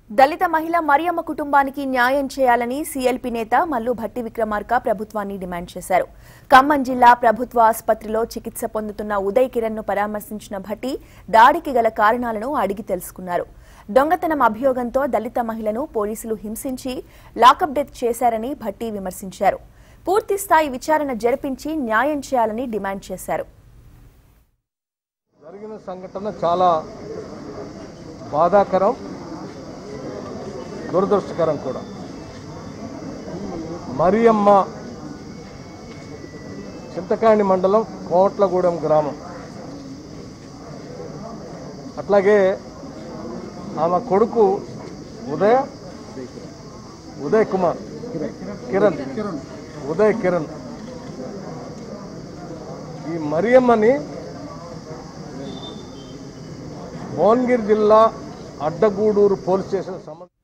దళిత మహిళ మరియమ్మ కుటుంబానికి న్యాయం చేయాలని సీఎల్పీ నేత మల్లు భట్టి విక్రమార్క ప్రభుత్వాన్ని డిమాండ్ చేశారు ఖమ్మం జిల్లా ప్రభుత్వ ఆసుపత్రిలో చికిత్స పొందుతున్న ఉదయ్ కిరణ్ ను పరామర్శించిన భట్టి దాడికి గల కారణాలను అడిగి తెలుసుకున్నారు దొంగతనం అభియోగంతో దళిత మహిళను పోలీసులు హింసించి లాకప్ డెత్ చేశారని భట్టి విమర్శించారు పూర్తి స్థాయి విచారణ జరిపించి న్యాయం చేయాలని డిమాండ్ చేశారు జరిగిన సంఘటన చాలా బాధాకరం దురదృష్టకరం కూడా మరియమ్మ చింతకాణి మండలం కోట్లగూడెం గ్రామం అట్లాగే ఆమె కొడుకు ఉదయ ఉదయ్ కుమార్ కిరణ్ ఉదయ్ కిరణ్ ఈ మరియమ్మని భువనగిరి జిల్లా అడ్డగూడూరు పోలీస్ స్టేషన్ సంబంధ